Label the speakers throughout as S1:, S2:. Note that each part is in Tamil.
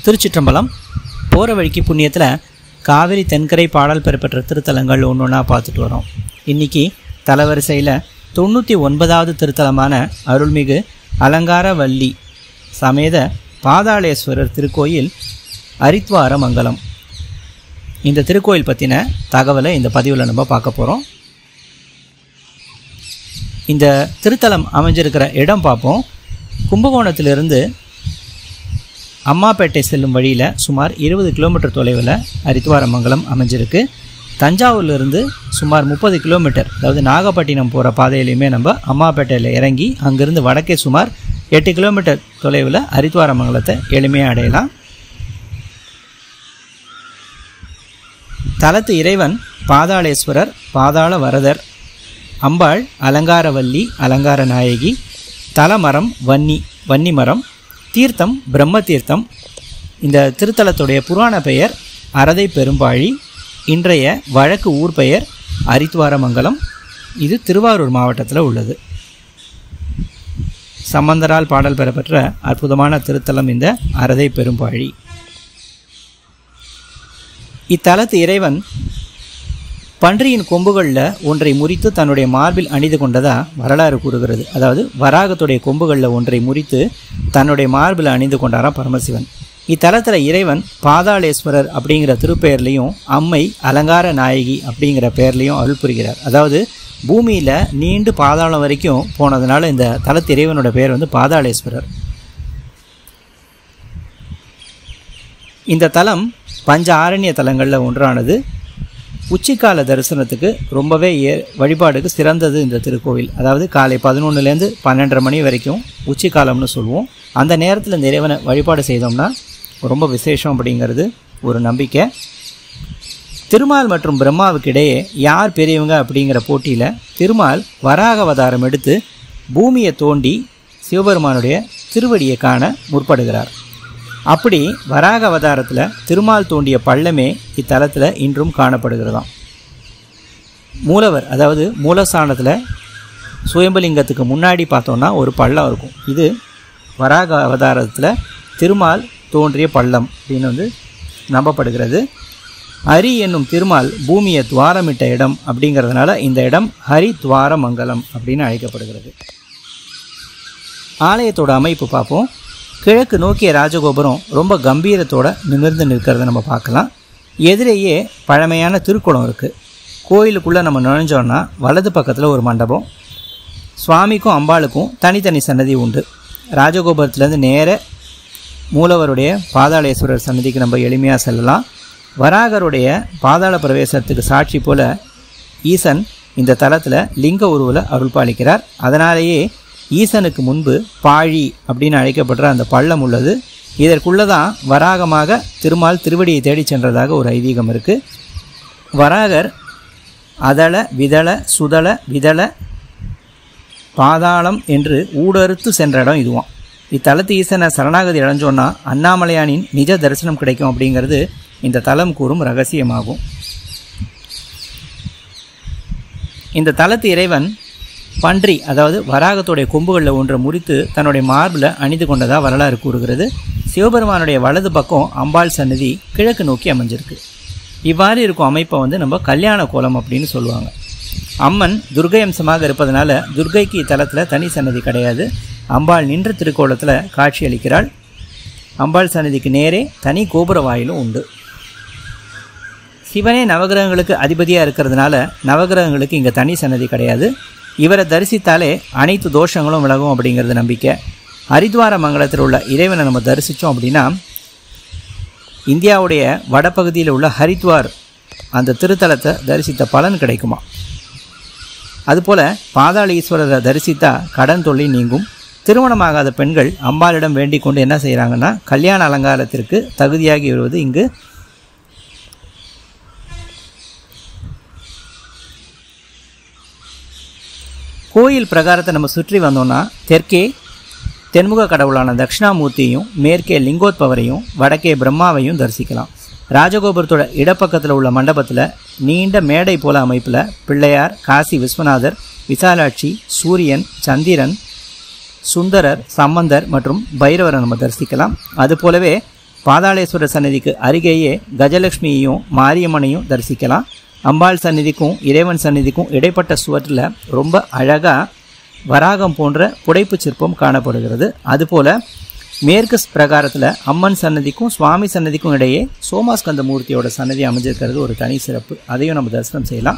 S1: திருச்சிற்றம்பலம் போகிற வழிக்கு புண்ணியத்தில் காவிரி தென்கரை பாடல் பெறப்பெற்ற திருத்தலங்கள் ஒன்று ஒன்றா பார்த்துட்டு வரோம் இன்றைக்கி தலவரிசையில் தொண்ணூற்றி ஒன்பதாவது திருத்தலமான அருள்மிகு அலங்காரவல்லி சமேத பாதாளேஸ்வரர் திருக்கோயில் அரித்வார மங்கலம் இந்த திருக்கோயில் பற்றின தகவலை இந்த பதிவில் நம்ம பார்க்க போகிறோம் இந்த திருத்தலம் அமைஞ்சிருக்கிற இடம் பார்ப்போம் கும்பகோணத்திலிருந்து அம்மாப்பேட்டை செல்லும் வழியில் சுமார் இருபது கிலோமீட்டர் தொலைவில் அரித்துவாரமங்கலம் அமைஞ்சிருக்கு தஞ்சாவூர்லேருந்து சுமார் முப்பது கிலோமீட்டர் அதாவது நாகப்பட்டினம் போகிற பாதையிலையுமே நம்ம அம்மாப்பேட்டையில் இறங்கி அங்கேருந்து வடக்கே சுமார் எட்டு கிலோமீட்டர் தொலைவில் அரித்துவாரமங்கலத்தை எளிமையாக அடையலாம் தலத்து இறைவன் பாதாளேஸ்வரர் பாதாள வரதர் அம்பாள் அலங்காரவல்லி அலங்கார நாயகி தலமரம் வன்னி வன்னி மரம் தீர்த்தம் பிரம்ம தீர்த்தம் இந்த திருத்தலத்துடைய புராண பெயர் அரதை பெரும்பாழி இன்றைய வழக்கு ஊர் பெயர் அரித்துவாரமங்கலம் இது திருவாரூர் மாவட்டத்தில் உள்ளது சம்பந்தரால் பாடல் பெறப்பெற்ற அற்புதமான திருத்தலம் இந்த அரதை பெரும்பாழி இத்தலத்து இறைவன் பன்றியின் கொம்புகளில் ஒன்றை முறித்து தன்னுடைய மார்பில் அணிந்து கொண்டதா வரலாறு கூறுகிறது அதாவது வராகத்துடைய கொம்புகளில் ஒன்றை முறித்து தன்னுடைய மார்பில் அணிந்து கொண்டாராம் பரமசிவன் இத்தலத்தில் இறைவன் பாதாளேஸ்வரர் அப்படிங்கிற திருப்பெயர்லையும் அம்மை அலங்கார நாயகி அப்படிங்கிற பெயர்லையும் அருள் புரிகிறார் அதாவது பூமியில் நீண்டு பாதாளம் வரைக்கும் போனதுனால இந்த தலத்து இறைவனோட பெயர் வந்து பாதாளேஸ்வரர் இந்த தலம் பஞ்ச ஆரண்ய தலங்களில் ஒன்றானது உச்சிக்கால தரிசனத்துக்கு ரொம்பவே ஏ வழிபாடுக்கு சிறந்தது இந்த திருக்கோவில் அதாவது காலை பதினொன்றுலேருந்து பன்னெண்டரை மணி வரைக்கும் உச்சிக்காலம்னு சொல்லுவோம் அந்த நேரத்தில் இந்த இறைவனை வழிபாடு செய்தோம்னா ரொம்ப விசேஷம் அப்படிங்கிறது ஒரு நம்பிக்கை திருமால் மற்றும் பிரம்மாவுக்கு இடையே யார் பெரியவங்க அப்படிங்கிற போட்டியில் திருமால் வராக அவதாரம் எடுத்து பூமியை தோண்டி சிவபெருமானுடைய திருவடியை காண முற்படுகிறார் அப்படி வராக அவதாரத்தில் திருமால் தோண்டிய பள்ளமே இத்தலத்தில் இன்றும் காணப்படுகிறதாம் மூலவர் அதாவது மூலஸ்தானத்தில் சுயம்பலிங்கத்துக்கு முன்னாடி பார்த்தோன்னா ஒரு பள்ளம் இருக்கும் இது வராக அவதாரத்தில் திருமால் தோன்றிய பள்ளம் அப்படின்னு வந்து நம்பப்படுகிறது ஹரி என்னும் திருமால் பூமியை துவாரமிட்ட இடம் அப்படிங்கிறதுனால இந்த இடம் ஹரி துவார மங்கலம் அப்படின்னு அழைக்கப்படுகிறது ஆலயத்தோட அமைப்பு பார்ப்போம் கிழக்கு நோக்கிய ராஜகோபுரம் ரொம்ப கம்பீரத்தோட நிமிர்ந்து நிற்கிறத நம்ம பார்க்கலாம் எதிரேயே பழமையான திருக்குளம் இருக்குது கோயிலுக்குள்ளே நம்ம நுழைஞ்சோன்னா வலது பக்கத்தில் ஒரு மண்டபம் சுவாமிக்கும் அம்பாளுக்கும் தனித்தனி சன்னதி உண்டு ராஜகோபுரத்துலேருந்து நேர மூலவருடைய பாதாளேஸ்வரர் சன்னதிக்கு நம்ம எளிமையாக செல்லலாம் வராகருடைய பாதாள பிரவேசத்துக்கு சாட்சி போல ஈசன் இந்த தலத்தில் லிங்க உருவில் அருள் பாலிக்கிறார் அதனாலேயே ஈசனுக்கு முன்பு பாழி அப்படின்னு அழைக்கப்படுற அந்த பள்ளம் உள்ளது இதற்குள்ளே தான் வராகமாக திருமால் திருவடியை தேடிச் சென்றதாக ஒரு ஐதீகம் இருக்குது வராகர் அதள விதள சுதள விதள பாதாளம் என்று ஊடறுத்து சென்ற இடம் இதுவாம் இத்தலத்து ஈசனை சரணாகதி அடைஞ்சோன்னா அண்ணாமலையானின் நிஜ தரிசனம் கிடைக்கும் அப்படிங்கிறது இந்த தலம் கூறும் ரகசியமாகும் இந்த தலத்து இறைவன் பன்றி அதாவது வராகத்துடைய கொம்புகளில் ஒன்றை முறித்து தன்னுடைய மார்பில் அணிந்து கொண்டதாக வரலாறு கூறுகிறது சிவபெருமானுடைய வலது பக்கம் அம்பாள் சன்னதி கிழக்கு நோக்கி அமைஞ்சிருக்கு இவ்வாறு இருக்கும் அமைப்பை வந்து நம்ம கல்யாண கோலம் அப்படின்னு சொல்லுவாங்க அம்மன் துர்கை அம்சமாக இருப்பதனால துர்கைக்கு இத்தலத்தில் தனி சன்னதி கிடையாது அம்பாள் நின்ற திருக்கோலத்தில் காட்சி அளிக்கிறாள் அம்பாள் சன்னதிக்கு நேரே தனி கோபுர வாயிலும் உண்டு சிவனே நவகிரகங்களுக்கு அதிபதியாக இருக்கிறதுனால நவகிரகங்களுக்கு இங்கே தனி சன்னதி கிடையாது இவரை தரிசித்தாலே அனைத்து தோஷங்களும் விலகும் அப்படிங்கிறது நம்பிக்கை ஹரித்வார மங்கலத்தில் உள்ள இறைவனை நம்ம தரிசித்தோம் அப்படின்னா இந்தியாவுடைய வடபகுதியில் உள்ள ஹரித்வார் அந்த திருத்தலத்தை தரிசித்த பலன் கிடைக்குமா அதுபோல் பாதாள ஈஸ்வரரை தரிசித்தா கடன் தொல்லை நீங்கும் திருமணமாகாத பெண்கள் அம்பாளிடம் வேண்டிக் கொண்டு என்ன செய்கிறாங்கன்னா கல்யாண அலங்காரத்திற்கு தகுதியாகி வருவது இங்கு கோயில் பிரகாரத்தை நம்ம சுற்றி வந்தோம்னா தெற்கே தென்முக கடவுளான தட்சிணாமூர்த்தியையும் மேற்கே லிங்கோத்பவரையும் வடக்கே பிரம்மாவையும் தரிசிக்கலாம் ராஜகோபுரத்தோட இடப்பக்கத்தில் உள்ள மண்டபத்தில் நீண்ட மேடை போல அமைப்பில் பிள்ளையார் காசி விஸ்வநாதர் விசாலாட்சி சூரியன் சந்திரன் சுந்தரர் சம்பந்தர் மற்றும் பைரவரை நம்ம தரிசிக்கலாம் அதுபோலவே பாதாளேஸ்வரர் சன்னதிக்கு அருகேயே கஜலட்சுமியையும் மாரியம்மனையும் தரிசிக்கலாம் அம்பாள் சந்நிதிக்கும் இறைவன் சந்நிதிக்கும் இடைப்பட்ட சுவற்றில் ரொம்ப அழகாக வராகம் போன்ற புடைப்பு சிற்பம் காணப்படுகிறது அதுபோல மேற்கு பிரகாரத்தில் அம்மன் சன்னதிக்கும் சுவாமி சன்னதிக்கும் இடையே சோமாஸ்கந்த மூர்த்தியோட சன்னதி அமைஞ்சிருக்கிறது ஒரு தனி சிறப்பு அதையும் நம்ம தரிசனம் செய்யலாம்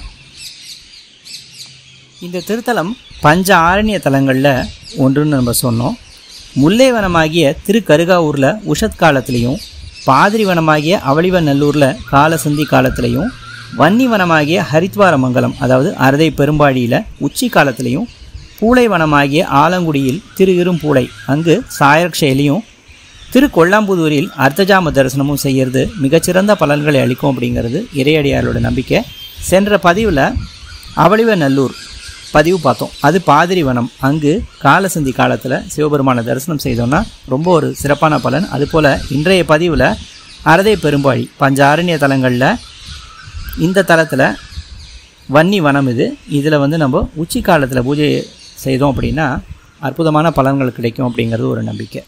S1: இந்த திருத்தலம் பஞ்ச ஆரண்ய தலங்களில் ஒன்றுன்னு நம்ம சொன்னோம் முல்லைவனமாகிய திருக்கருகாவூரில் உஷத் காலத்திலையும் பாதிரிவனமாகிய அவளிவநல்லூரில் காலசந்தி காலத்திலையும் வன்னிவனமாகிய ஹரித்வார மங்கலம் அதாவது அரதை பெரும்பாடியில் உச்சி காலத்திலையும் பூளைவனமாகிய ஆலங்குடியில் திரு இரும்பூளை அங்கு சாயர்க்ஷையிலையும் திரு கொல்லாம்புதூரில் அர்த்தஜாம தரிசனமும் செய்யறது மிகச்சிறந்த பலன்களை அளிக்கும் அப்படிங்கிறது இறையடியாரோட நம்பிக்கை சென்ற பதிவில் அவளிவநல்லூர் பதிவு பார்த்தோம் அது பாதிரிவனம் அங்கு காலசந்தி காலத்தில் சிவபெருமான தரிசனம் செய்தோம்னா ரொம்ப ஒரு சிறப்பான பலன் அதுபோல் இன்றைய பதிவில் அரதை பெரும்பாழி பஞ்சாரண்ய தலங்களில் இந்த தலத்தில் வன்னி வனம் இது இதில் வந்து நம்ம உச்சி காலத்தில் பூஜை செய்தோம் அப்படின்னா அற்புதமான பலன்கள் கிடைக்கும் அப்படிங்கிறது ஒரு நம்பிக்கை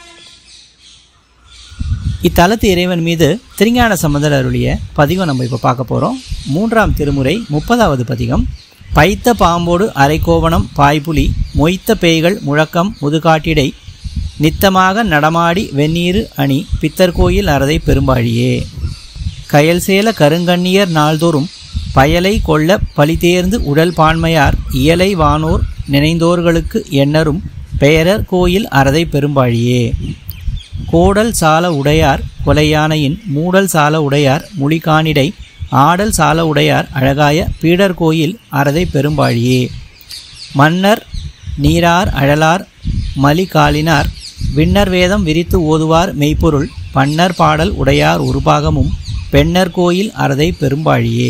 S1: இத்தலத்து இறைவன் மீது திருஞான சம்பந்தர் அருளிய பதிகம் நம்ம இப்போ பார்க்க போகிறோம் மூன்றாம் திருமுறை முப்பதாவது பதிகம் பைத்த பாம்போடு அரைக்கோவணம் பாய்புலி மொய்த்த பேய்கள் முழக்கம் முதுகாட்டிடை நித்தமாக நடமாடி வெந்நீரு அணி பித்தர் கோயில் அறதை பெரும்பாழியே கயல் சேல கருங்கண்ணியர் நாள்தோறும் பயலை கொள்ள பழிதேர்ந்து உடல் பான்மையார் இயலை வானோர் நினைந்தோர்களுக்கு எண்ணரும் பெயரர் கோயில் அறதை பெரும்பாழியே கோடல் சால உடையார் கொலையானையின் மூடல் சால உடையார் முளிகானிடை ஆடல் சால உடையார் அழகாய பீடர் கோயில் அறதை பெரும்பாழியே மன்னர் நீரார் அழலார் மலிகாலினார் விண்ணர் வேதம் விரித்து ஓதுவார் மெய்ப்பொருள் பன்னர் பாடல் உடையார் உருபாகமும் பெண்ணர் கோயில் அறதை பெரும்பாழியே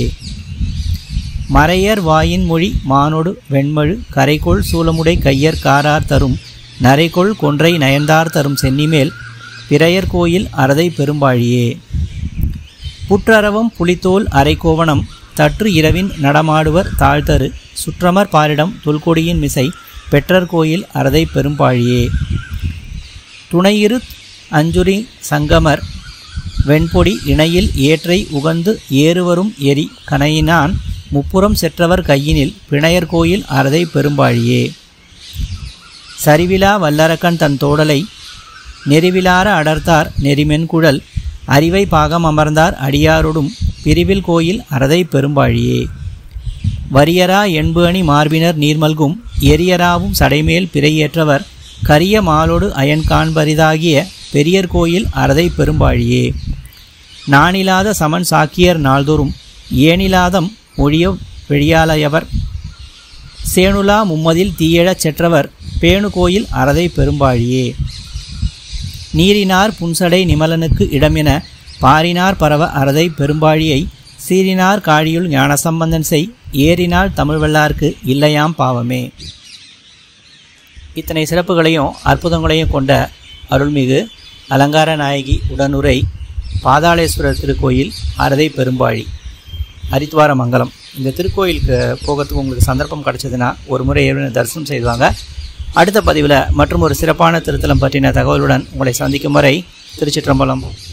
S1: மறையர் வாயின் மொழி மானொடு வெண்மழு கரைகொள் சூலமுடை கையர் காரார் தரும் நரைகொள் கொன்றை நயந்தார் தரும் சென்னிமேல் பிறையர் கோயில் அறதை பெரும்பாழியே புற்றரவம் புலித்தோல் அரைக்கோவணம் தற்று இரவின் நடமாடுவர் தாழ்த்தரு சுற்றமர் பாரிடம் தொல்கொடியின் மிசை பெற்றர் கோயில் அறதை பெரும்பாழியே துணையிரு அஞ்சுரி சங்கமர் வெண்பொடி இணையில் ஏற்றை உகந்து ஏறுவரும் எரி கனையினான் முப்புறம் செற்றவர் கையினில் பிணையர் கோயில் அறதை பெரும்பாழியே சரிவிலா வல்லரக்கன் தன் தோடலை நெறிவிலார அடர்த்தார் நெறிமென்குழல் அறிவை பாகம் அமர்ந்தார் அடியாரொடும் பிரிவில் கோயில் அறதை பெரும்பாழியே வரியரா என்பு அணி மார்பினர் நீர்மல்கும் எரியராவும் சடைமேல் பிறையேற்றவர் கரிய மாலோடு அயன் காண்பரிதாகிய பெரியர் கோயில் அறதை பெரும்பாழியே நானிலாத சமன் சாக்கியர் நாள்தோறும் ஏனிலாதம் மொழிய வெளியாலையவர் சேணுலா மும்மதில் தீயழச் செற்றவர் பேணு கோயில் அறதை பெரும்பாழியே நீரினார் புன்சடை நிமலனுக்கு இடமென பாரினார் பரவ அறதை பெரும்பாழியை சீரினார் காழியுள் ஞானசம்பந்தன் செய் ஏறினால் தமிழ் வல்லார்க்கு இல்லையாம் பாவமே இத்தனை சிறப்புகளையும் அற்புதங்களையும் கொண்ட அருள்மிகு அலங்கார நாயகி உடனுரை பாதாளேஸ்வரர் திருக்கோயில் அறதை பெரும்பாழி ஹரித்வார மங்கலம் இந்த திருக்கோயிலுக்கு போகிறதுக்கு உங்களுக்கு சந்தர்ப்பம் கிடைச்சதுன்னா ஒரு முறை இறைவனை தரிசனம் செய்வாங்க அடுத்த பதிவில் மற்றும் ஒரு சிறப்பான திருத்தலம் பற்றின தகவலுடன் உங்களை சந்திக்கும் வரை திருச்சிற்றம்பலம்